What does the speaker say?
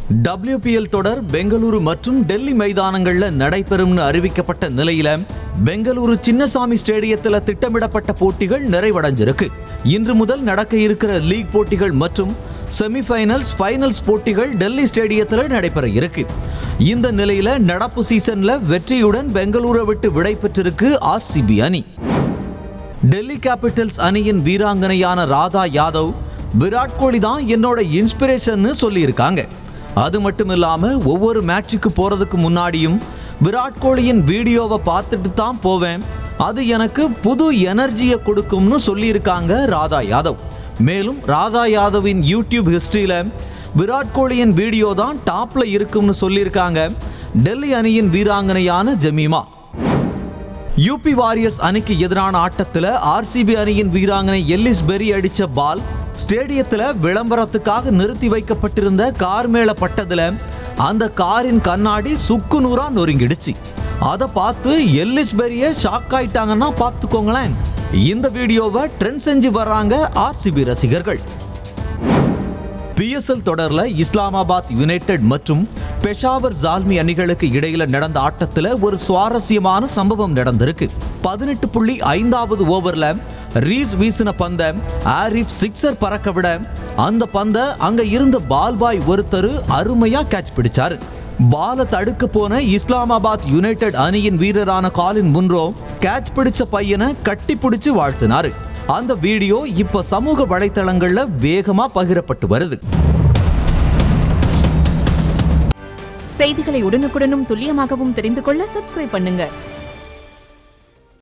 WBL தொடர் பெங்களூரு மற்றும் டெல்லி மைதானங்கள்ல நடைபெறும்னு அறிவிக்கப்பட்ட நிலையில பெங்களூரு சின்னசாமி ஸ்டேடியத்தில் திட்டமிடப்பட்ட போட்டிகள் நிறைவடைஞ்சிருக்கு இன்று முதல் நடக்க இருக்கிற லீக் போட்டிகள் மற்றும் செமிஃபைனல்ஸ் ஃபைனல்ஸ் போட்டிகள் டெல்லி ஸ்டேடியத்தில் நடைபெற இருக்கு இந்த நிலையில நடப்பு சீசன்ல வெற்றியுடன் பெங்களூரை விட்டு விடை பெற்றிருக்கு ஆர்சிபி அணி டெல்லி கேபிட்டல்ஸ் அணியின் வீராங்கனையான ராதா யாதவ் விராட் கோலி தான் என்னோட இன்ஸ்பிரேஷன்னு சொல்லியிருக்காங்க அது மட்டும் இல்லாம ஒவ்வொரு மேட்சுக்கு போறதுக்கு முன்னாடியும் விராட் கோலியின் வீடியோவை பார்த்துட்டு தான் போவேன் அது எனக்கு புது எனர்ஜியை கொடுக்கும்னு சொல்லியிருக்காங்க ராதா யாதவ் மேலும் ராதா யாதவின் யூடியூப் ஹிஸ்டரியில விராட் கோலியின் வீடியோ தான் டாப்ல இருக்கும்னு சொல்லியிருக்காங்க டெல்லி அணியின் வீராங்கனையான ஜமீமா யூபி வாரியர்ஸ் அணிக்கு எதிரான ஆட்டத்துல ஆர்சிபி அணியின் வீராங்கனை எல்லிஸ் பெரி அடிச்ச பால் ஸ்டேடியத்துல விளம்பரத்துக்காக நிறுத்தி வைக்கப்பட்டிருந்த கார் மேல பட்டதுல அந்த காரின் கண்ணாடி சுக்கு நூறா நொறுங்கிடுச்சு அதை பார்த்து எல்லிஸ் பெரிய ஷாக் ஆயிட்டாங்கன்னா பார்த்துக்கோங்களேன் இந்த வீடியோவை ட்ரெண்ட் செஞ்சு வர்றாங்க ஆர்சிபி ரசிகர்கள் பிஎஸ்எல் தொடர்ல இஸ்லாமாபாத் யுனைடெட் மற்றும் பெஷாவர் ஜால்மி அணிகளுக்கு இடையில நடந்த ஆட்டத்துல ஒரு சுவாரஸ்யமான சம்பவம் நடந்திருக்கு பதினெட்டு புள்ளி ஐந்தாவது ஓவர்ல ரீஸ் வீசின பந்த ஆரிப் சிக்ஸர் பறக்க விட அந்த பந்த அங்க இருந்த பால் பாய் ஒருத்தர் அருமையா கேட்ச் பிடிச்சாரு பால தடுக்க போன இஸ்லாமாபாத் யுனைடெட் அணியின் வீரரான காலின் முன்ரோ கேட்ச் பிடிச்ச பையனை கட்டி பிடிச்சு வாழ்த்தினாரு அந்த வீடியோ இப்ப சமூக வலைத்தளங்கள்ல வேகமா பகிரப்பட்டு வருது செய்திகளை உடனுக்குடனும் துல்லியமாகவும் தெரிந்து கொள்ள சப்ஸ்கிரைப் பண்ணுங்க